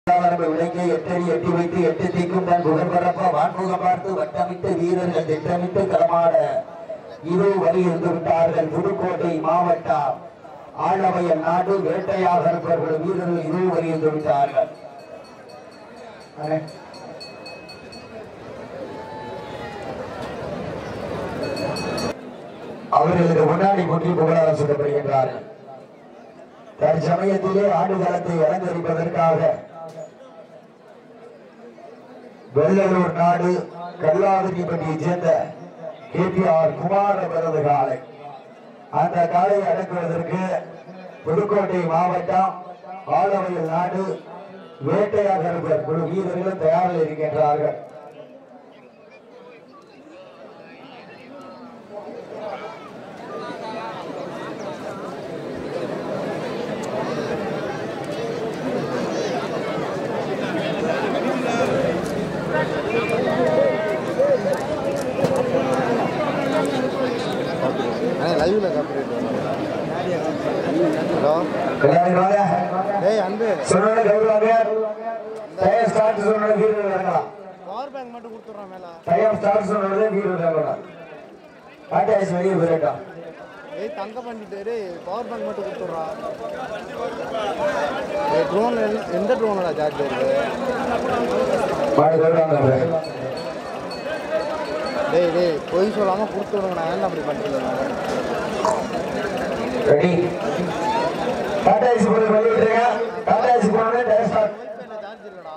வரம்பு விளக்கை எட்டடி எட்டி வைத்து எட்டு திக்கும் தன் புகழ் பரப்ப வான்முகம் பார்த்து வட்டமிட்டு வீரர்கள் திட்டமிட்டு களமாட இதோ வருகிருந்து விட்டார்கள் புதுக்கோட்டை மாவட்டம் ஆழவையல் நாடு வேட்டையாக இருப்பவர்கள் வீரர்கள் இதோ வருகிருந்து விட்டார்கள் அண்ணே. அவர்களுக்கு முன்னாடி முற்றி புகழாரம் சொல்லப்படுகின்றார்கள் தற்சமயத்திலே ஆண்டுகளத்தை அலங்கரிப்பதற்காக வெள்ளலூர் நாடு கல்லாதிரிப்பட்டியைச் சேர்ந்த கேபிஆர் குமார் அவரது காலை அந்த காலையை அடக்குவதற்கு புதுக்கோட்டை மாவட்டம் ஆலவையில் நாடு வேட்டையாக இருக்கிற குழு வீரர்களும் தயாரில் இருக்கின்றார்கள் அண்ணே லைவ்ல காப்பிரைட் ஹலோ எல்லாரும் வாங்க. டேய் அன்பு சொன்னோட கௌரவாங்க டயர் ஸ்டார்ட் சொன்னோட வீரர்கள் இறங்கலாம் பவர் பேங்க் மட்டும் கொடுத்துட்றான் மேல டயர் ஸ்டார்ட் சொன்னோட வீரர்கள் இறங்கலாம் காட்டாயஸ் வெளியே போயிட்டோம் ஏய் தங்க பண்ணிட்டு டேய் பவர் பேங்க் மட்டும் கொடுத்துட்றா ஏய் ட்ரோன் எந்த ட்ரோனடா சார்ஜ் இருக்கு மாடு கௌரவாங்க டேய் டேய் பொய் சொல்லாம கொடுத்து விடுங்க நான் என்ன அப்படி பண்ணுறேன் ரெடி டாடாஸ் போய் வெளியிட்டுருங்க டாடாஸ் போனோடனே டயர் ஸ்டார்ட் சார்ஜ் இல்லடா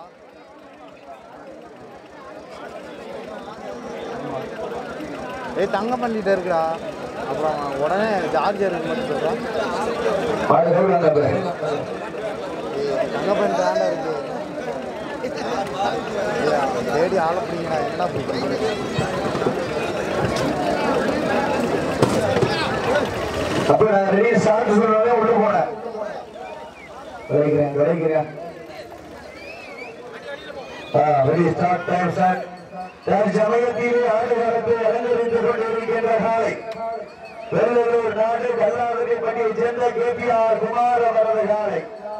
ஏய் தங்க பண்ணிட்டு இருக்குடா அப்புறம் உடனே சார்ஜர் மட்டும் சொல்கிறான் மாடு கௌரவாங்க ஏய் தங்க பண்ணி தாண்டா இருக்கு ஏய், அவன் தேடி ஆள பிடிங்கடா என்னடா பிடிக்கிறீங்க அப்ப நான் ரெடி ஸ்டார்ட் சொன்னோடனே உள்ள போனேன் விளைக்கிறேன் விளைக்கிறேன் ரெடி ஸ்டார்ட் டைம் ஸ்டார்ட் தற்சமயத்திலே ஆடுகளத்தை அலங்கரித்துக் கொண்டிருக்கின்ற காலை வெள்ளலூர் நாடு கல்லாதிரிப்பட்டியைச் சேர்ந்த கேபிஆர் குமார் அவரது காலை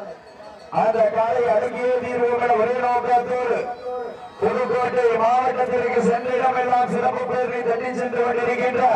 அந்த காலை அடங்கிய தீர்வுகள் ஒரே நோக்கத்தோடு புதுக்கோட்டை மாவட்டத்திற்கு சென்ற இடமெல்லாம் சிறப்பு பேரணி தட்டி சென்று கொண்டிருக்கின்ற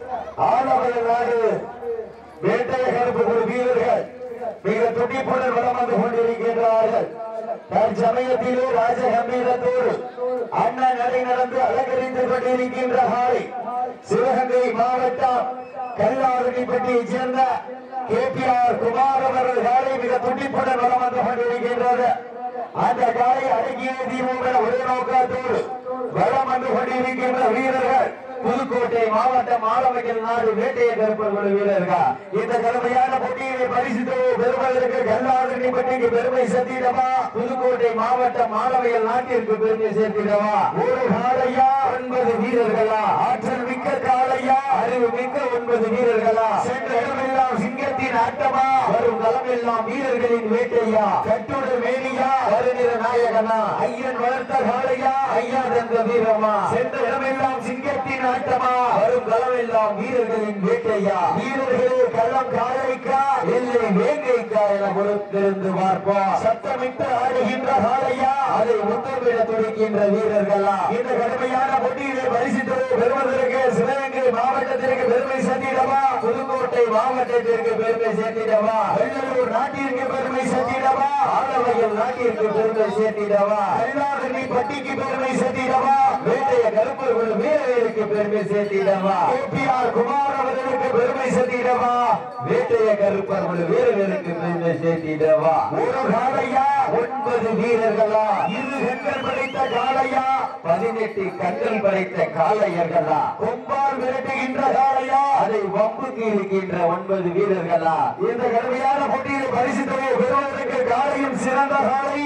ஆலவயல் நாடு வேட்டைய கருப்பு குழு வீரர்கள் மிக துடிப்புடன் வளம் வந்து கொண்டிருக்கின்றார்கள் தற்சமயத்திலே ராஜ கம்பீரத்தோடு அண்ணன் நடை நடந்து அலங்கரித்துக் கொண்டிருக்கின்ற காலை சிவகங்கை மாவட்டம் கல்லாரணிப்பட்டியைச் சேர்ந்த கேபிஆர் குமார் அவரது காலை மிக துடிப்புடன் வளம் வந்து கொண்டிருக்கின்றது அந்த காலை அடங்கிய தீபங்களை ஒரே நோக்கத்தோடு வளம் வந்து கொண்டிருக்கின்ற வீரர்கள் புதுக்கோட்டை மாவட்டம் ஆலமைக்கல் நாடு வேட்டையை கருப்பர்கள் வீரர்கள் இந்த கடுமையான போட்டியினை பரிசுத்து பெறுவதற்கு கல்லாதனி பட்டிக்கு பெருமை சேர்த்திடவா புதுக்கோட்டை மாவட்டம் ஆலமையல் நாட்டிற்கு பெருமை சேர்த்திடவா ஒரு காலையா ஒன்பது வீரர்களா ஆற்றல் மிக்க காலையா அறிவு மிக்க ஒன்பது வீரர்களா சென்ற இடமெல்லாம் சிங்கத்தின் ஆட்டமா வரும் களமெல்லாம் வீரர்களின் வேட்டையா கட்டுடல் மேனியா வருகிற நாயகனா ஐயன் வளர்த்த காலையா ஐயா தந்த வீரமா சென்ற இடமெல்லாம் சிங்கத்தின் ஆட்டமா வரும் களமெல்லாம் வீரர்களின் வேட்டையா வீரர்களே களம் காலைக்கா இல்லை வேங்கைக்கா என பொறுத்திருந்து பார்ப்போம் சத்தமிட்டு ஆடுகின்ற காலையா அதை முத்தமிட துடிக்கின்ற வீரர்களா இந்த கடுமையான போட்டியிலே பரிசுத்தலை பெறுவதற்கு சிவகங்கை மாவட்டத்திற்கு பெருமை சேர்த்திடவா புதுக்கோட்டை மாவட்டத்திற்கு பெருமை சேர்த்திடவா வெள்ளலூர் நாட்டிற்கு பெருமை சேர்த்திடவா ஆலவையில் நாட்டிற்கு பெருமை சேர்த்திடவா கல்லாதனி பட்டிக்கு பெருமை சேர்த்திடவா வேட்டைய கருப்பர்கள் வீரர்களுக்கு பெருமை சேர்த்திடவா கேபிஆர் குமார் அவர்களுக்கு பெருமை சேர்த்திடவா வேட்டைய கருப்பர்கள் வீரர்களுக்கு பெருமை சேர்த்திடவா ஒரு காலையா ஒன்பது வீரர்களா இரு கண்கள் படைத்த காளையா பதினெட்டு கண்கள் படைத்த காளையர்களா கொம்பால் விரட்டுகின்ற காளையா அதை வம்புக்கு இருக்கின்ற ஒன்பது வீரர்களா இந்த கடுமையான போட்டியில் பரிசு தொகையை பெறுவதற்கு காளையும் சிறந்த காளை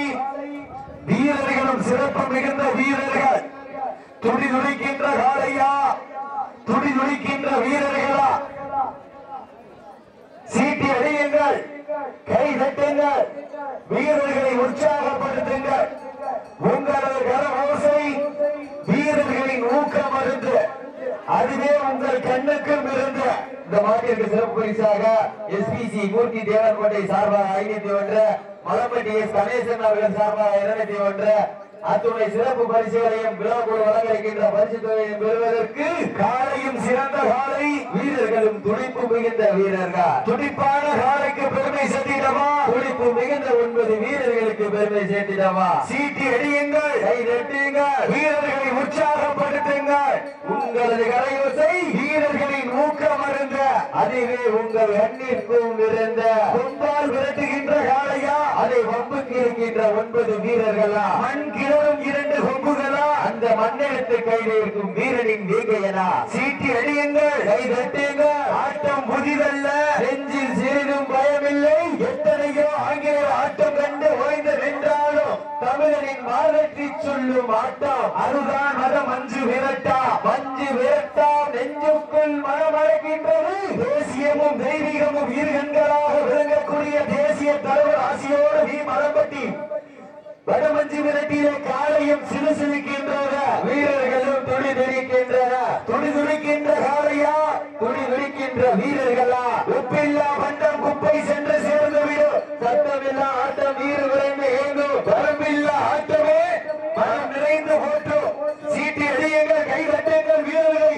வீரர்களும் சிறப்பு மிகுந்த வீரர்கள் துடி துடிக்கின்ற காளையா துடி துடிக்கின்ற வீரர்களா சீட்டி அடியுங்கள் கை தட்டுங்கள் வீரர்களை உற்சாகப்படுத்துங்கள் உங்களது கர ஓசை வீரர்களின் ஊக்கம் மருந்து அதுவே உங்கள் கண்ணுக்கும் இருந்து இந்த மாதிரி மாட்டிற்கு சிறப்பு பரிசாக எஸ்பிசி மூர்த்தி தேவன்கோட்டை சார்பாக ஐநூத்தி ஒன்று மலம்பட்டி எஸ் கணேசன் அவர்கள் சார்பாக இருநூத்தி ஒன்று அத்துணை சிறப்பு பரிசுகளையும் விழாக்குழு வழங்கியிருக்கின்ற பரிசு தொகையையும் பெறுவதற்கு காலையும் சிறந்த காலை வீரர்களும் துடிப்பு மிகுந்த வீரர்கள் துடிப்பான காலைக்கு பெருமை சேர்த்திடவா துடிப்பு மிகுந்த ஒன்பது வீரர்களுக்கு பெருமை சேர்த்திடவா சீட்டி அடியுங்கள் கை தட்டுங்கள் வீரர்களை உற்சாகப்படுத்துங்கள் உங்களது கரையோசை வீரர்களின் ஊக்கம் அருந்த அதுவே உங்கள் எண்ணிற்கும் இருந்த கொம்பால் விரட்டுகின்ற காளையா அதை வம்புக்கு இருக்கின்ற ஒன்பது வீரர்களா மண் கிளறும் இரண்டு கொம்புகளா அந்த மண்ணெடுத்து கையில் இருக்கும் வீரனின் வீகையனா சீட்டி அடியுங்கள் கை தட்டுங்கள் ஆட்டம் புதிதல்ல நெஞ்சில் சிறிதும் பயமில்லை எத்தனையோ ஆங்கில ஆட்டம் கண்டு ஓய்ந்து நின்றாலும் தமிழனின் மாதற்றி சொல்லும் ஆட்டம் அதுதான் மத மஞ்சு விரட்டா மஞ்சு விரட்டா நெஞ்சுக்குள் மனமழைக்கின்றது தேசியமும் தெய்வீகமும் இருகண்களாக விளங்கக்கூடிய தேசிய தலைவர் ஆசியோடு வி மரம்பட்டி வடமஞ்சி விரட்டியிலே காலையும் சிறு சிறுக்கின்றன வீரர்களும் துணி துடிக்கின்றன துணி துடிக்கின்ற காலையா துணி துடிக்கின்ற வீரர்களா உப்பில்லா பண்டம் குப்பை சென்று சேர்ந்து விடும் சத்தமில்லா ஆட்டம் வீறு விரைந்து ஏங்கும் வரம்பில்லா ஆட்டமே மனம் நிறைந்து போட்டும் சீட்டி அடியுங்கள் கை தட்டுங்கள் வீரர்களை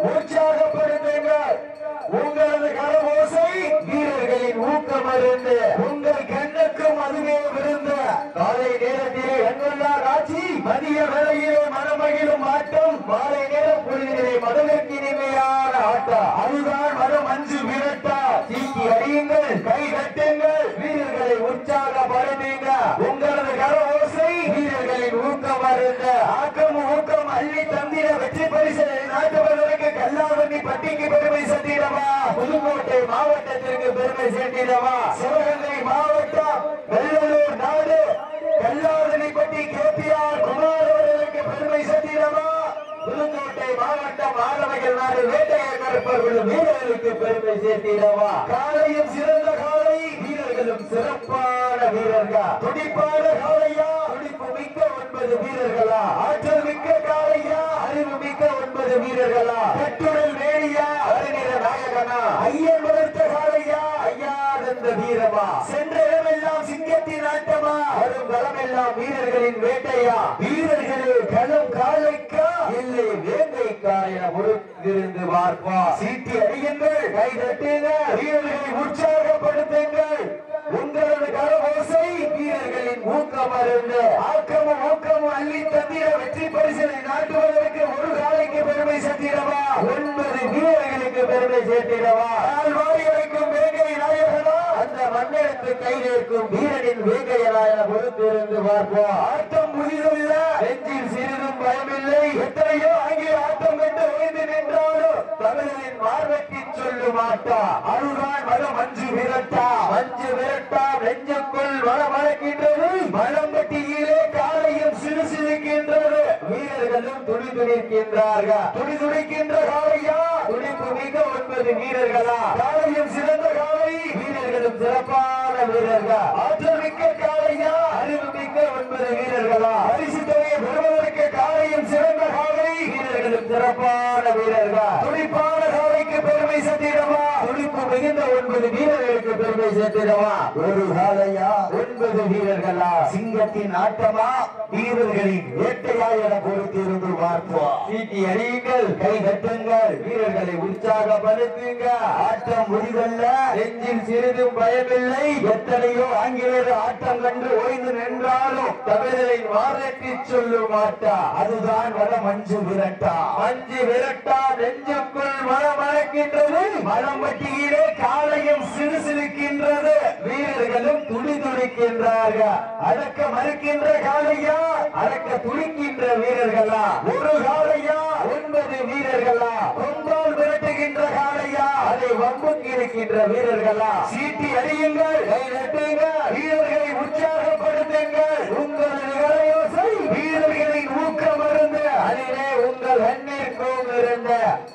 உற்சாகப்படுத்துங்கள் உங்களது கரவோசை வீரர்களின் ஊக்கம் அருந்து உங்கள் கண்ணுக்கும் அதுவே விருந்த காலை நேரத்திலே எண்ணுள்ளா காட்சி மதிய வேளையிலே மனமகிழும் ஆட்டம் மாலை நேர பொழுதிலே மதவிற்கு இனிமையான ஆட்டம் அதுதான் மனம் அஞ்சு விரட்டா சீக்கி அடியுங்கள் கை கட்டுங்கள் வீரர்களை உற்சாகப்படுத்துங்க உங்களது கரவோசை வீரர்களின் ஊக்கம் அருந்த ஆக்கம் ஊக்கம் அள்ளி தந்திர வெற்றி பரிசு நாட்டுவதற்கு கல்லாவண்ணி பட்டிக்கு பெருமை சேர்த்திடவா புதுக்கோட்டை மாவட்டத்திற்கு பெருமை சேர்த்திடவா சிவகங்கை மாவட்டம் வெள்ளலூர் நாடு கல்லாவணிப்பட்டி கேபிஆர் குமார் அவர்களுக்கு பெருமை சேர்த்திடவா புதுக்கோட்டை மாவட்டம் ஆரவைகள் நாடு வேட்டையர் கருப்பர்களும் வீரர்களுக்கு பெருமை சேர்த்திடவா காலையும் சிறந்த காலை வீரர்களும் சிறப்பான வீரர்கள் துடிப்பான காலையா துடிப்பு மிக்க ஒன்பது வீரர்களா ஆற்றல் மிக்க காலையா அறிவு மிக்க ஒன்பது வீரர்களா கட்டுடல் வேலியா அறிஞர நாயகனா ஐயன் வளர்த்த காலையா ஐயா தந்த வீரமா சென்ற இடமெல்லாம் சிங்கத்தின் ஆட்டமா வரும் களமெல்லாம் வீரர்களின் வேட்டையா வீரர்களே களம் காலைக்கா இல்லை வேங்கைக்கா என பொறுத்திருந்து பார்ப்பா சீட்டி அடியுங்கள் கை தட்டுங்கள் வீரர்களை உற்சாகப்படுத்துங்கள் உங்களது கரவோசை வீரர்களின் ஊக்கம் அருந்து ஆக்கமும் ஊக்கமும் அள்ளி தந்திர வெற்றி பரிசனை நாட்டுவதற்கு ஒரு காலைக்கு பெருமை சேர்த்திடவா ஒன்பது வீரர்களுக்கு பெருமை சேர்த்திடவா நாள் வாரி வைக்கும் வேங்கை நாயகனா அந்த மண்ணெடுத்து கையிலிருக்கும் வீரனின் வேங்கையனா என பொறுத்திருந்து பார்ப்போம் ஆட்டம் முதிதுள்ள நெஞ்சில் சிறிதும் பயமில்லை எத்தனையோ அங்கே ஆட்டம் கண்டு ஓய்ந்து நின்றாலும் தமிழரின் மார்வெட்டி சொல்லும் ஆட்டா அதுதான் மனம் மஞ்சு விரட்டா மஞ்சு விரட்டா நெஞ்சுக்குள் மனமளக்கின்றது மலம்பட்டியிலே காலையும் சிறு சிறுக்கின்றது வீரர்களும் துடி துடிக்கின்றார்கள் துடி துடிக்கின்ற காலையா துடிப்பு மிக ஒன்பது வீரர்களா காலையும் சிறந்த காலை வீரர்களும் சிறப்பான வீரர்கள் ஆற்றல் மிக்க காலையா அறிவு மிக்க ஒன்பது வீரர்களா பரிசு தொகையை பெறுவதற்கு காலையும் சிறந்த காலை வீரர்களும் சிறப்பான வீரர்கள் துடிப்பான காலைக்கு பெருமை சேர்த்திடவா துடிப்பு மிகுந்த ஒன்பது வீரர்களுக்கு பெருமை சேர்த்திடவா ஒரு காலையா ஒன்பது வீரர்களா சிங்கத்தின் ஆட்டமா வீரர்களின் வேட்டையா என பொறுத்திருந்து பார்ப்போம் சீட்டி அடியுங்கள் கை தட்டுங்கள் வீரர்களை உற்சாகப்படுத்துங்க ஆட்டம் முடிவல்ல நெஞ்சில் சிறிதும் பயமில்லை எத்தனையோ ஆங்கிலேயர் ஆட்டம் கண்டு ஓய்ந்து நின்றாலும் தமிழரின் வாரத்தை சொல்லும் ஆட்டா அதுதான் வட மஞ்சு விரட்டா மஞ்சு விரட்டா நெஞ்சுக்குள் மனமளக்கின்றது மலம்பட்டியிலே காலையும் சிறு சிறுக்கின்றது வீரர்களும் துடி துடிக்கின்றார்கள் அடக்க மறுக்கின்ற காலையா அடக்க துடிக்கின்ற வீரர்களா ஒரு காலையா ஒன்பது வீரர்களா கொம்பால் விரட்டுகின்ற காலையா அதை வம்புக்கு இருக்கின்ற வீரர்களா சீட்டி அடியுங்கள் கை நட்டுங்க வீரர்களை உற்சாகப்படுத்துங்கள் உங்களது கலையோசை வீரர்களின் ஊக்கம் இருந்து அதிலே உங்கள் எண்ணிற்கும் இருந்த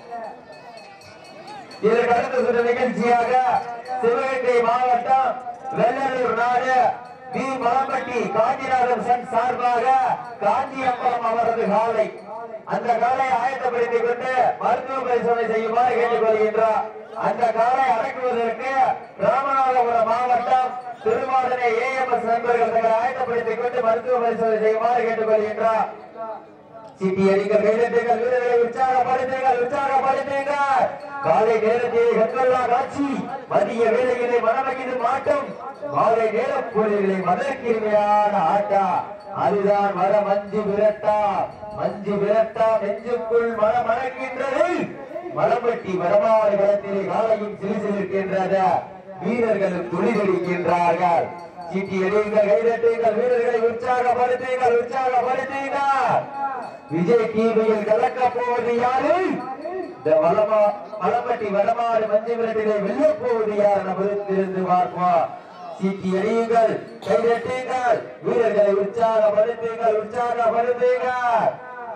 இதற்கு அடுத்த சில நிகழ்ச்சியாக சிவகங்கை மாவட்டம் வெள்ளலூர் நாடு வி மலம்பட்டி காஞ்சிநாதன் சன் சார்பாக காஞ்சியம்பலம் அவரது காலை அந்த காலை ஆயத்தப்படுத்திக் கொண்டு மருத்துவ பரிசோதனை செய்யுமாறு கேட்டுக்கொள்கின்றார் அந்த காலை அடக்குவதற்கு ராமநாதபுரம் மாவட்டம் திருவாடனை ஏஎம்எஸ் நண்பர்கள் தங்களை ஆயத்தப்படுத்திக் கொண்டு மருத்துவ பரிசோதனை செய்யுமாறு கேட்டுக்கொள்கின்றார் சிட்டி அடிக்க வீரர்கள் வீரர்களை உற்சாகப்படுத்துங்கள் உற்சாகப்படுத்துங்கள் காலை நேரத்தில் கண்கொள்ளா காட்சி மதிய வேலைகளை மனமகிது மாட்டம் மாலை நேர பொருள்களை மதற்கிருமையான ஆட்டா அதுதான் வர மஞ்சு விரட்டா மஞ்சு விரட்டா நெஞ்சுக்குள் மன மணக்கின்றது மலம்பட்டி வடமாறு களத்திலே காலையும் சிலுசிலிருக்கின்றது வீரர்களும் துளிதடிக்கின்றார்கள் சீட்டி எறியுங்கள் கைதட்டுங்கள் வீரர்களை உற்சாகப்படுத்துங்கள் உற்சாகப்படுத்துங்கள் விஜய் டிவியில் கலக்க போவது யாரு இந்த வளமா வளம்பட்டி வடமாறு மஞ்சு விரட்டினை வெல்ல போவது யார் என பொறுத்திருந்து பார்ப்போம் சீட்டி எறியுங்கள் கைதட்டுங்கள் வீரர்களை உற்சாகப்படுத்துங்கள் உற்சாகப்படுத்துங்கள்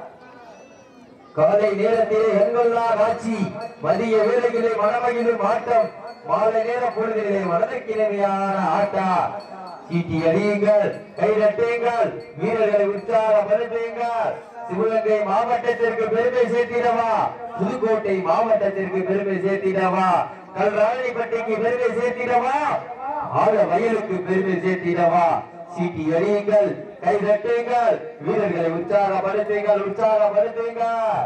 காலை நேரத்திலே எங்கொல்லா காட்சி மதிய வேலைகளிலே மனமகிழும் ஆட்டம் மாலை நேர பொழுதிலே மனதுக்கிழமையான ஆட்டா சீட்டி அடியுங்கள் கை நட்டுங்கள் வீரர்களை உற்சாகப்படுத்துங்கள் சிவகங்கை மாவட்டத்திற்கு பெருமை சேர்த்திடவா புதுக்கோட்டை மாவட்டத்திற்கு பெருமை சேர்த்திடவா கல்ராணிப்பட்டிக்கு பெருமை சேர்த்திடவா ஆழ வயலுக்கு பெருமை சேர்த்திடவா சீட்டி எறியுங்கள் கை தட்டுங்கள் வீரர்களை உற்சாகப்படுத்துங்கள் உற்சாகப்படுத்துங்கள்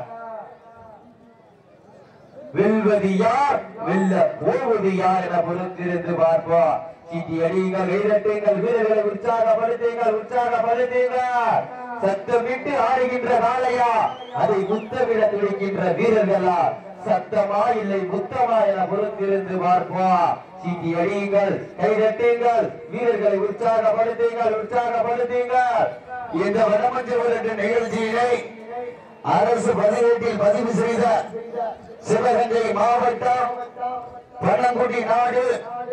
வெல்வது யார் வெல்ல போவது யார் என பொறுத்திருந்து பார்ப்போம் சீட்டி அடியுங்கள் கை தட்டுங்கள் வீரர்களை உற்சாகப்படுத்துங்கள் உற்சாகப்படுத்துங்கள் சத்தமிட்டு ஆடுகின்ற காளையா அதை முத்தமிட துடிக்கின்ற வீரர்களா சத்தமா இல்லை முத்தமா என பொறுத்திருந்து பார்ப்போம் சீட்டி அடியுங்கள் கை தட்டுங்கள் வீரர்களை உற்சாகப்படுத்துங்கள் உற்சாகப்படுத்துங்கள் இந்த வடமஞ்சு நிகழ்ச்சியினை அரசு பதிவேட்டில் பதிவு செய்த சிவகங்கை மாவட்டம் பன்னங்குடி நாடு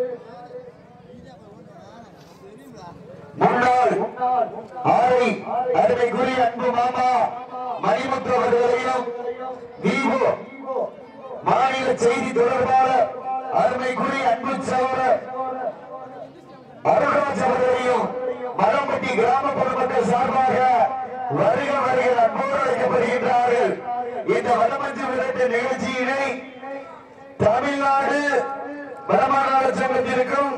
முன்னாள் ஆரை அருமைக்குரிய அன்பு மாமா மணிமுத்து அவர்களையும் விவோ மாநில செய்தி தொடர்பாளர் அருமைக்குரிய அன்பு சகோதரர் அருள்ராஜ் அவர்களையும் மரம்பட்டி கிராம பொதுமக்கள் சார்பாக வருக வருக அன்போடு அழைக்கப்படுகின்றார்கள் இந்த வடமஞ்சு விரட்டு நிகழ்ச்சியினை தமிழ்நாடு வடமாநாடு சங்கத்திற்கும்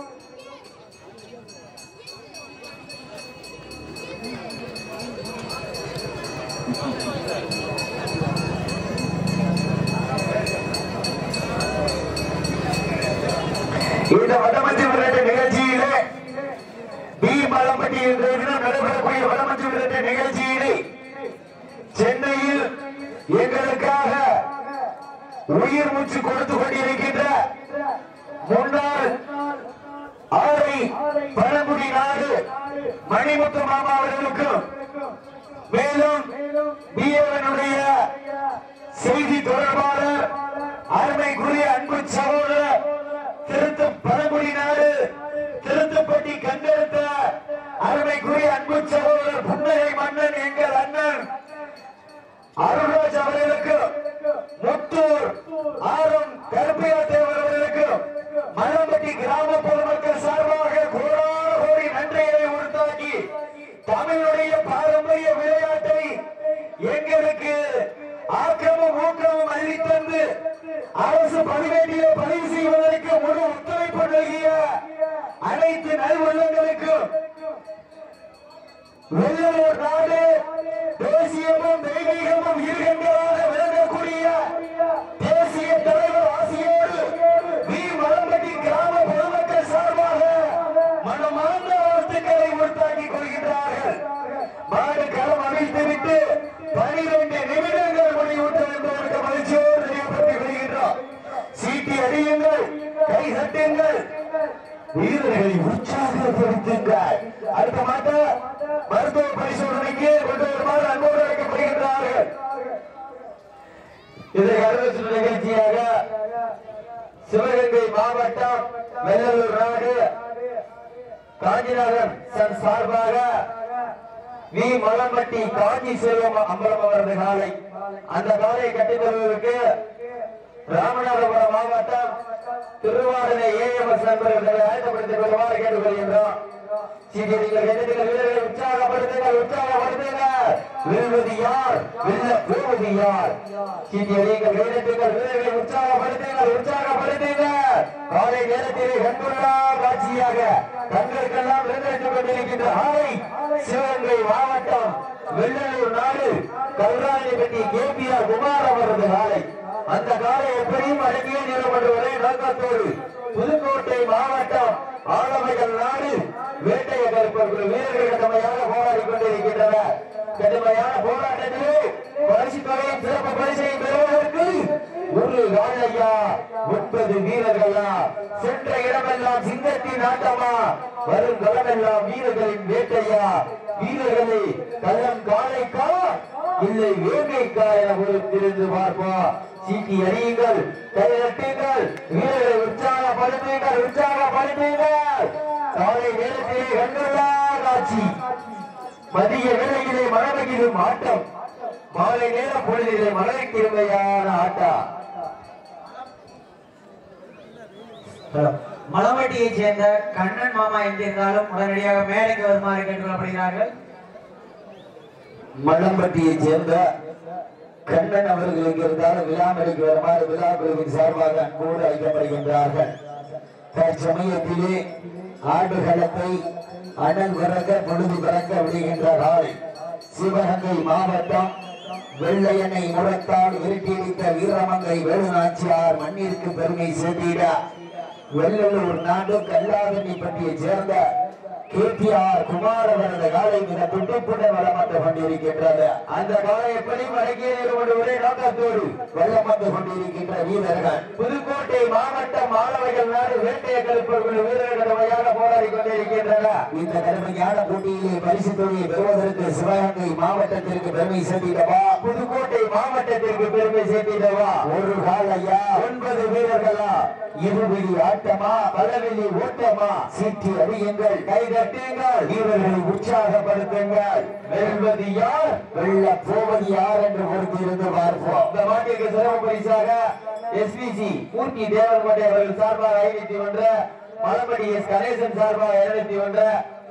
இந்த வடமஞ்சு விரட்டு நிகழ்ச்சியிலே பி மலம்பட்டி என்ற தினம் நடைபெறக்கூடிய வடமஞ்சு விரட்டு நிகழ்ச்சியிலே சென்னையில் எங்களுக்காக உயிர் மூச்சு கொடுத்து கொண்டிருக்கின்ற முன்னாள் ஆரை பழங்குடி நாடு மணிமுத்து மாமா அவர்களுக்கும் மேலும் பிஏவனுடைய செய்தி தொடர்பாளர் அருமைக்குரிய அன்பு சகோதரர் திருத்த பழங்குடி நாடு திருத்துப்பட்டி கண்டெடுத்த அருமைக்குரிய அன்பு சகோதரர் புன்னகை மன்னன் எங்கள் அண்ணன் அருள்ராஜ் அவர்களுக்கு முத்தூர் ஆரம் கருப்பையா தேவர் அவர்களுக்கு மலம்பட்டி கிராம பொதுமக்கள் சார்பாக கோடான கோடி நன்றியை உறுத்தாக்கி தமிழுடைய பாரம்பரிய விளையாட்டை எங்களுக்கு ஆக்கமும் ஊக்கமும் அளித்தந்து அரசு பதிவேட்டிலே பதிவு செய்வதற்கு முழு ஒத்துழைப்பு நல்கிய அனைத்து நல்வள்ளங்களுக்கும் வெள்ளலூர் நாடு தேசியமும் தெய்வீகமும் இருகின்றதாக விளங்கக்கூடிய தேசிய தலைவர் ஆசியோடு வி மலம்பட்டி கிராம பொதுமக்கள் சார்பாக மனமார்ந்த வாழ்த்துக்களை உறுத்தாக்கிக் கொள்கின்றார்கள் மாடு களம் அமைத்துவிட்டு பனிரெண்டு நிமிடங்கள் முடிவுற்ற என்பதற்கு மகிழ்ச்சியோடு தெரியப்படுத்தி வருகின்றோம் சீட்டி அடியுங்கள் கை தட்டுங்கள் வீரர்களை உற்சாகப்படுத்துங்கள் அடுத்த மாட்ட மருத்துவ பரிசோதனைக்கு கொண்டு வருமாறு அன்போடு அழைக்கப்படுகின்றார்கள் இதை அறிவிச்சு நிகழ்ச்சியாக சிவகங்கை மாவட்டம் வெள்ளலூர் நாடு காஞ்சிநகர் சன் சார்பாக வி மலம்பட்டி காஞ்சி செல்வம் அம்பலம் அவரது காலை அந்த காலை கட்டித் தருவதற்கு ராமநாதபுரம் மாவட்டம் திருவாரூரை ஏஎம்எஸ் நண்பர்களை ஆயத்தப்படுத்திக் கொள்ளுமாறு கேட்டுக்கொள்கின்றோம் சீக்கிரங்கள் எதிர்த்து வீரர்களை உற்சாகப்படுத்துங்கள் உற்சாகப்படுத்துங்கள் வெல்வது யார் வெல்ல யார் சீட்டி அடியுங்கள் கைதட்டுங்கள் வீரர்களை உற்சாகப்படுத்துங்கள் உற்சாகப்படுத்துங்கள் காலை நேரத்திலே கண்கொள்ளா காட்சியாக கண்களுக்கெல்லாம் விருந்தளித்துக் கொண்டிருக்கின்ற ஆலை சிவகங்கை மாவட்டம் வெள்ளலூர் நாடு கல்ராணிப்பட்டி கேபிஆர் குமார் அவரது காலை அந்த காலை எப்படியும் அடங்கிய நிலம் என்ற ஒரே நோக்கத்தோடு புதுக்கோட்டை மாவட்டம் ஆலமைகள் நாடு வேட்டைய கருப்பர்கள் வீரர்கள் கடுமையாக போராடி கொண்டிருக்கின்றனர் கடுமையான போராட்டத்திலே பரிசு தொகையின் சிறப்பு பரிசை பெறுவதற்கு ஒரு காலையா ஒன்பது வீரர்களா சென்ற இடமெல்லாம் சிங்கத்தின் ஆட்டமா வரும் களமெல்லாம் வீரர்களின் வேட்டையா வீரர்களே கள்ளம் காலைக்கா இல்லை வேங்கைக்கா என பொறுத்திருந்து பார்ப்போம் சீட்டி அடியுங்கள் கையெழுத்துங்கள் வீரர்களை உற்சாகப்படுத்துங்கள் உற்சாகப்படுத்துங்கள் காலை நேரத்திலே கண்டுள்ளா காட்சி மதிய வேளையிலே மனமகிழும் ஆட்டம் மாலை நேர பொழுதிலே மலர்க்கிருமையான ஆட்டம் மலவட்டியைச் சேர்ந்த கண்ணன் மாமா எங்கிருந்தாலும் உடனடியாக மேடைக்கு வருமாறு கேட்டுக்கொள்ளப்படுகிறார்கள் மல்லம்பட்டியைச் சேர்ந்த கண்ணன் அவர்களுக்கு இருந்தாலும் விழாமணிக்கு வருமாறு விழா குழுவின் சார்பாக அன்போடு அழைக்கப்படுகின்றார்கள் தற்சமயத்திலே ஆடுகளத்தை அனல் பிறக்க பொழுது பிறக்க விடுகின்ற நாள் சிவகங்கை மாவட்டம் வெள்ளையனை முழத்தால் விரட்டியடித்த வீரமங்கை வேலுநாச்சியார் மண்ணிற்கு பெருமை சேர்த்திட வெள்ளலூர் நாடு கல்லாதண்ணி பற்றியை சேர்ந்த கேபிஆர் குமார் அவரது காலை மிக துண்டிப்புடன் வளம் வந்து கொண்டிருக்கின்றது அந்த காலை எப்படி வழங்கிய ஒரே நோக்கத்தோடு வளம் வந்து கொண்டிருக்கின்ற வீரர்கள் புதுக்கோட்டை மாவட்டம் மாணவர்கள் நாடு வேட்டைய கருப்பர்கள் வீரர்கள் கடுமையாக போராடி கொண்டிருக்கின்றனர் இந்த கடுமையான போட்டியிலே பரிசு தொகையை பெறுவதற்கு சிவகங்கை மாவட்டத்திற்கு பெருமை சேர்த்திடவா புதுக்கோட்டை மாவட்டத்திற்கு பெருமை சேர்த்திடவா ஒரு காலையா ஒன்பது வீரர்களா இருவெளி ஆட்டமா பலவெளி ஓட்டமா சீட்டி அடியுங்கள் கைதட்டுங்கள் வீரர்களை உற்சாகப்படுத்துங்கள் வெல்வது யார் வெல்ல போவது யார் என்று பொறுத்து இருந்து பார்ப்போம் இந்த மாட்டிற்கு சிறப்பு பரிசாக எஸ்பிசி மூர்த்தி தேவர்கோட்டை அவர்கள் சார்பாக ஐநூத்தி ஒன்று மலம்படி எஸ் கணேசன் சார்பாக இருநூத்தி ஒன்று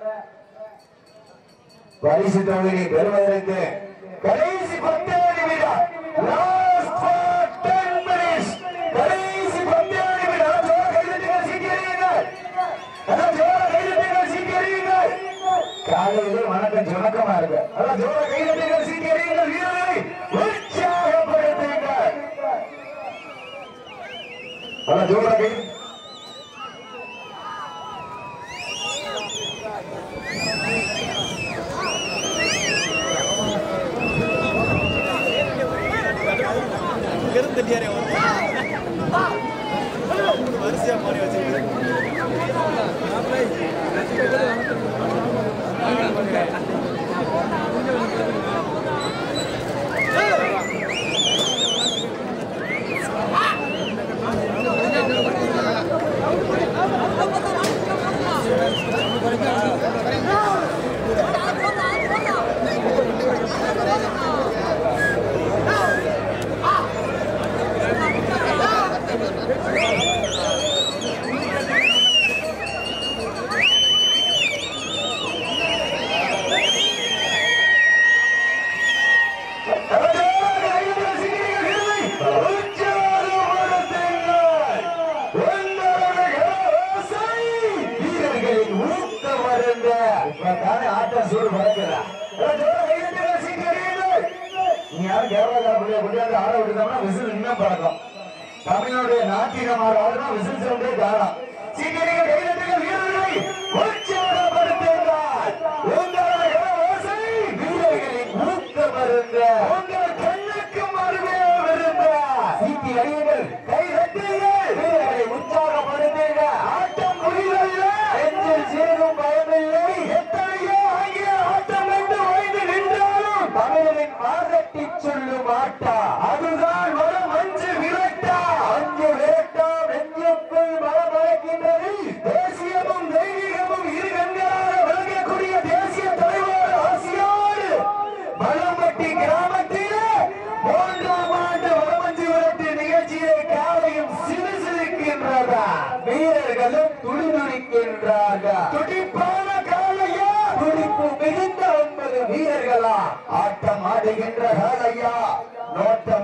பரிசு தொகையை பெறுவதற்கு கடைசி பத்து நிமிடம் லாஸ்ட் ஃபார் டென் மினிட்ஸ் கடைசி பத்து நிமிடம் ஜோர கைதட்டுங்கள் சீக்கிரங்கள் அதான் ஜோர கைதட்டுங்கள் சீக்கிரங்கள் காலையிலே வணக்கம் சுணக்கமா இருக்கு அதான் ஜோர கைதட்டுங்கள் சீக்கிரங்கள் வீரர்களை உற்சாகப்படுத்துங்கள் அதான் ஜோர கை வரிசையா மாறி வச்சிருக்கு தமிழ்நாடு நாட்டியமார் ஆடுனா விசில் சவுண்டே காணும் சீக்கிரம் கைதட்டுங்கள் வீரர்களை உற்சாகப்படுத்துங்கள் உங்களுடைய ஓசை வீரர்களின் ஊக்கம் அருந்த உங்கள் கண்ணுக்கு மருவே விருந்த சீட்டி அடியுங்கள் கை தட்டுங்கள் வீரர்களை உற்சாகப்படுத்துங்கள் ஆட்டம் முடிவல்ல நெஞ்சில் சிறிதும் பயமில்லை எத்தனையோ ஆகிய ஆட்டம் என்று ஓய்ந்து நின்றாலும் தமிழரின் மாதட்டி சொல்லும் ஆட்டா அதுதான் வரும் அஞ்சு விரட்டா அஞ்சு விரட்டா நெஞ்சுக்குள் மரம் வளர்க்கின்றது தேசியமும் தெய்வீகமும் இரு கண்களாக விளங்கக்கூடிய தேசிய தலைவர் ஆசியோடு மலம்பட்டி கிராமத்திலே மூன்றாம் ஆண்டு வடமஞ்சு விரட்டு நிகழ்ச்சியை காலையும் சிறுசிறுக்கின்றதா வீரர்களும் துடிதுடிக்கின்றார்கள் துடிப்பான காலையா துடிப்பு மிகுந்த ஒன்பது வீரர்களா ஆட்டம் ஆடுகின்ற காலையா நோட்ட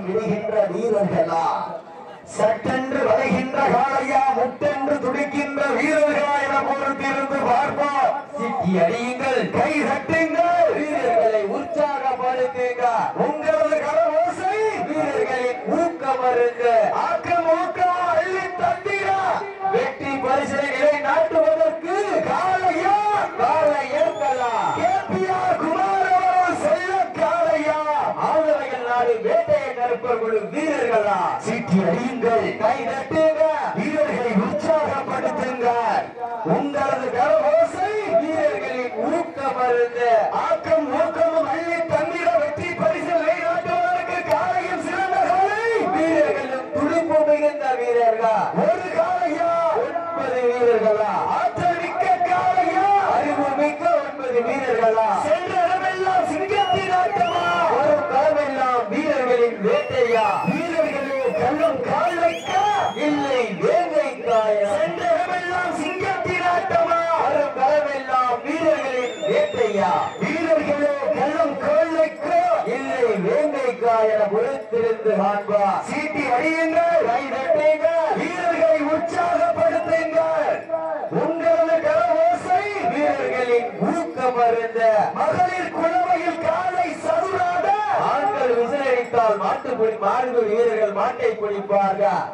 வீரர்களா சட்டென்று வளைகின்ற காளையா முட்டென்று துடிக்கின்ற வீரர்களா என பொறுத்திருந்து பார்ப்போம் சிட்டி அடியுங்கள் கை தட்டுங்கள் வீரர்களை உற்சாகப்படுத்துங்க உங்களது கரவோசை வீரர்களின் ஊக்கம் அருந்து ஆக்கம் ஊக்கம் அள்ளி தந்திரா வெற்றி பரிசைகளை நாட்டுவதற்கு காளையா காளை ஏற்கலாம் கேபிஆர் குமார் அவர்கள் செல்ல காளையா ஆதரவைகள் நாடு வேட்டையை கருப்பகுழு வீரர்களா சீட்டி அடியுங்கள் கை தட்டுங்க வீரர்களை உற்சாகப்படுத்துங்க உங்களது கரவோசை வீரர்களின் ஊக்கம் அருந்து ஆக்கம் ஊக்கமும் அள்ளி தந்திர வெற்றி பரிசலை நாட்டுவதற்கு காலையும் சிறந்த காலை வீரர்களும் துடிப்பு மிகுந்த வீரர்கள் ஒரு காலையா ஒன்பது வீரர்களா ஆற்றல் மிக்க காலையா அறிவு மிக்க ஒன்பது வீரர்களா சென்ற இடமெல்லாம் சிங்கத்தின் ஆட்டமா ஒரு களமெல்லாம் வீரர்களின் வேட்டையா வீரர்களே கள்ளம் கால் வைக்க இல்லை வேங்கை காய சென்ற இடமெல்லாம் சிங்கத்தின் ஆட்டமா ஒரு களமெல்லாம் வீரர்களின் வேட்டையா வீரர்களே கள்ளம் கால் வைக்க இல்லை வேங்கை காய பொறுத்திருந்து காண்பா சீட்டி அடியுங்கள் கை தட்டுங்க வீரர்களை உற்சாகப்படுத்துங்கள் உங்களது கரவோசை வீரர்களின் ஊக்கம் அருந்த மகளிர் குழவையில் காலை சதுராட ஆண்கள் விசிலடித்தால் மாட்டுப்பிடி மாடுகள் வீரர்கள் மாட்டை பிடிப்பார்கள்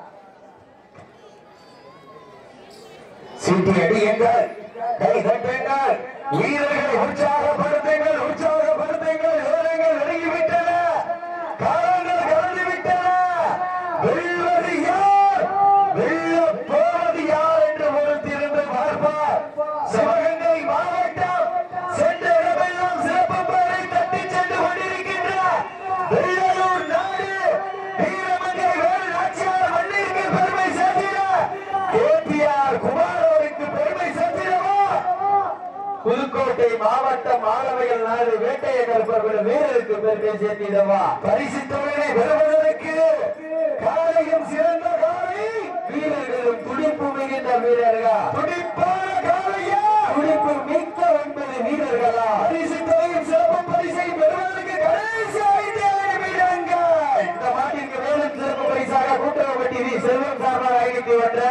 சீட்டி அடியுங்கள் கை தட்டுங்கள் வீரர்களை உற்சாகப்படுத்துங்கள் உற்சாகப்படுத்துங்கள் வீரர்கள் நெருங்கிவிட்டன காலங்கள் கலந்து விட்டன வெல்வது யார் வெல்லப் போவது யார் என்று பொறுத்திருந்து பார்ப்பார் சிவகங்கை மாவட்டம் சென்ற இடமெல்லாம் சிறப்பு பெயரை தட்டி சென்று கொண்டிருக்கின்ற வெள்ளலூர் நாடு வீரமங்கை வேலு நாச்சியார் மண்ணிற்கு பெருமை சேர்த்திட கேபிஆர் குமார் அவருக்கு பெருமை சேர்த்திடவா புதுக்கோட்டை மாவட்டம் மாணவிகள் நாடு வேட்டைய கருப்பர்கள் வீரருக்கு பெருமை சேர்த்திடவா பரிசு தொகையை பெறுவதற்கு காலையும் சிறந்த காலை வீரர்களும் துடிப்பு மிகுந்த வீரர்கள் துடிப்பான காலையா துடிப்பு மிக்க ஒன்பது வீரர்களா பரிசு தொகையும் சிறப்பு பரிசை பெறுவதற்கு கடைசி ஐந்து நிமிடங்கள் இந்த மாட்டிற்கு மேலும் சிறப்பு பரிசாக கூட்டுறவு டிவி செல்வம் சார்பாக ஐநூத்தி ஒன்று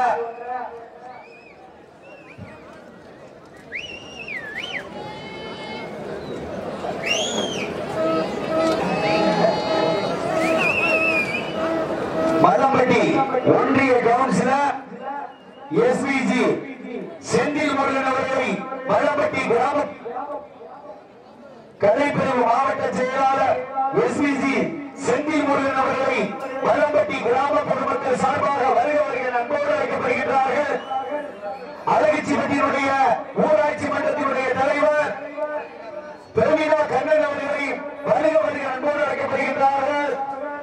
மல்லம்பட்டி ஒன்றிய கவுன்சிலர் எஸ்பிஜி செந்தில் முருகன் அவர்களை மல்லம்பட்டி கிராம கலைப்பிரிவு மாவட்ட செயலாளர் எஸ்பிஜி செந்தில் முருகன் அவர்களை மல்லம்பட்டி கிராம பொதுமக்கள் சார்பாக வருக வருக அன்போடு அழைக்கப்படுகின்றார்கள் அழகிச்சிப்பட்டியினுடைய ஊராட்சி மன்றத்தினுடைய தலைவர் பெருமிதா கண்ணன் அவர்களை வருக வருக அன்போடு அழைக்கப்படுகின்றார்கள்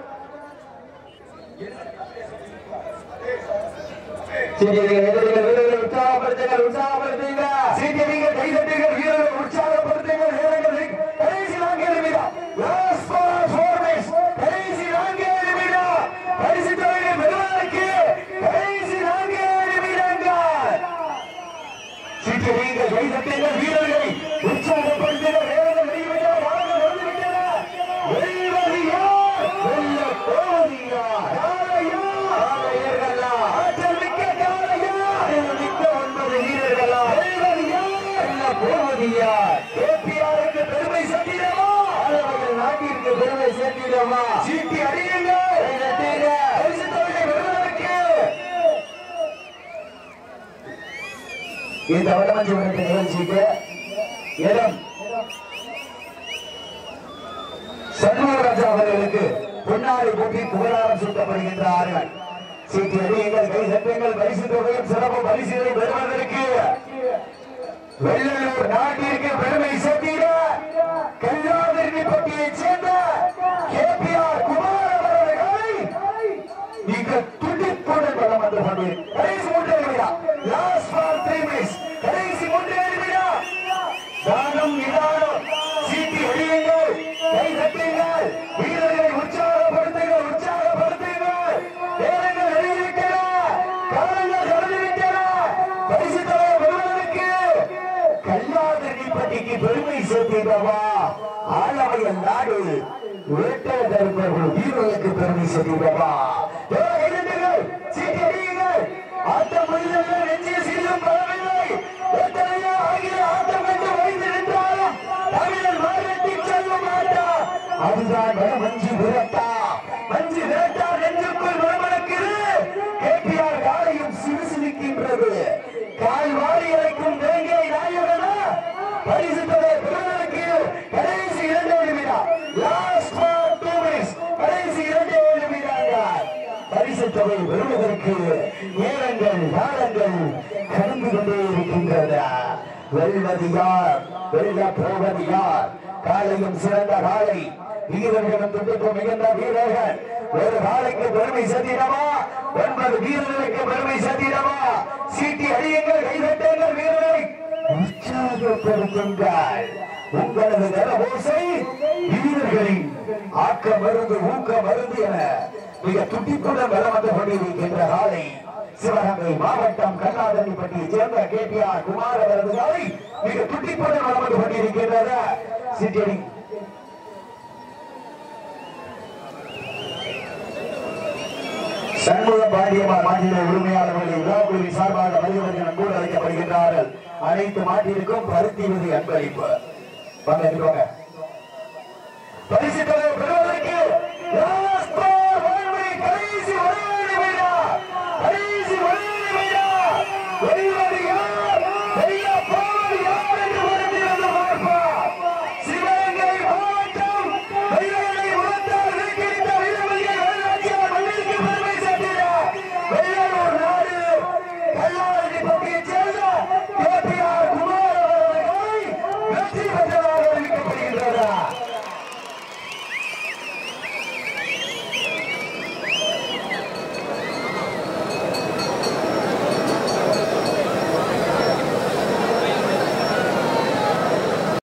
சீட்டியடிகள் எதிரிகள் வீரர்களை உற்சாகப்படுத்துங்கள் உற்சாகப்படுத்துங்க சீட்டியடிகள் கைதட்டுங்கள் வீரர்களை உற்சாகப்படுத்துங்கள் வீரர்களை கடைசி நான்கு நிமிடம் Last for four minutes. கடைசி நான்கு நிமிடம் பரிசு தொகையை பெறுவதற்கு கடைசி நான்கு நிமிடங்கள் சீட்டியடிகள் கைதட்டுங்கள் வீரர்களை உற்சாகப்படுத்துங்கள் வீரர்கள் வெளிவிட்டார் வாங்க வந்துவிட்டனர் வெல்வது யார் வெல்லப் போவது யார் யாரையா காளையர்களா ஆற்றல் மிக்க காளையா அறிவு மிக்க ஒன்பது வீரர்களா வெல்வது யார் வெல்லப் போவது யார் கேபிஆருக்கு பெருமை சேர்த்திடவா ஆதரவுகள் நாட்டிற்கு பெருமை சேர்த்திடவா சீட்டி அடியுங்கள் கைதட்டுங்க. பரிசு தொகையை பெறுவதற்கு இந்த வடமஞ்சி வனத்து நிகழ்ச்சிக்கு இடம் சண்முகராஜா அவர்களுக்கு பொன்னாடி போட்டி புகழாரம் சூட்டப்படுகின்றார்கள் சீட்டி அடியுங்கள் கை தட்டுங்கள் பரிசு தொகையும் சிறப்பு பரிசுகளை பெறுவதற்கு வெள்ளலூர் நாட்டிற்கு பெருமை சேர்த்திட கல்லாதிரிப்பட்டியைச் சேர்ந்த கேபிஆர் குமார் அவர்களை மிக துடிப்புடன் வளம் வந்து கொண்டீர் கடைசி மூன்று நிமிடம் லாஸ்ட் ஃபார் த்ரீ மினிட்ஸ் கடைசி மூன்று நிமிடம் தானம் நிதானம் சீட்டி அடியுங்கள் கை தட்டுங்கள் வீரர்களை உற்சாகப்படுத்துங்கள் உற்சாகப்படுத்துங்கள் நேரங்கள் நெருங்கிவிட்டன காலங்கள் கடந்துவிட்டன பரிசு தொகை பெறுவதற்கு கல்லாத நீப்பட்டிக்கு பெருமை சேர்த்திடவா ஆளவையல் நாடு வேட்டையாளர்கள் வீரர்களுக்கு பெருமை சேர்த்தீர்களா சீட்டி அடியுங்கள் ஆட்டம் முடிந்தது நெஞ்சிய சிறிதும் பரவில்லை எத்தனையோ ஆகிய ஆட்டம் கண்டு வைத்து நின்றாலும் தமிழர் மாநிலத்தை செல்ல மாட்டா அதுதான் வட மஞ்சு விரட்டா மஞ்சு விரட்டா நெஞ்சுக்குள் மரமணக்குது கேபிஆர் காலையும் சிறுசிருக்கின்றது கால் வாரி இறைக்கும் வேங்கை நாயகனா பரிசு தொகை பெறுவதற்கு கடைசி இரண்டு நிமிடம் லாஸ்ட் டூ மினிட்ஸ் கடைசி இரண்டு நிமிடங்கள் பரிசு தொகை பெறுவதற்கு நேரங்கள் காலங்கள் கடந்து கொண்டே இருக்கின்றன வெல்வது யார் வெல்ல போவது யார் காலையும் சிறந்த காலை வீரர்களும் துண்டுக்கும் மிகுந்த வீரர்கள் ஒரு காலைக்கு பெருமை சேர்த்திடவா ஒன்பது வீரர்களுக்கு பெருமை சேர்த்திடவா சீட்டி அடியுங்கள் கைதட்டுங்கள் வீரர்களை உற்சாகப்படுத்துங்கள் உங்களது கரபோசை வீரர்களின் ஆக்க மருந்து ஊக்க மருந்து என மிக துட்டிப்புடன் வலம் வந்து கொண்டிருக்கின்ற காலை சிவகங்கை மாவட்டம் கல்லாதண்ணிப்பட்டியை சேர்ந்த கே பி ஆர் குமார அவரது காலை மிக துட்டிப்புடன் வலம் வந்து கொண்டிருக்கின்றது சிட்டி சண்முகம் பாண்டியம்மாள் மாநில உரிமையாளர்களின் விழாக்குழுவின் சார்பாக மனிதர்கள் அன்போடு அழைக்கப்படுகின்றார்கள் அனைத்து மாட்டிற்கும் பருத்தி விதி அன்பளிப்பு வாங்க எடுத்து வாங்க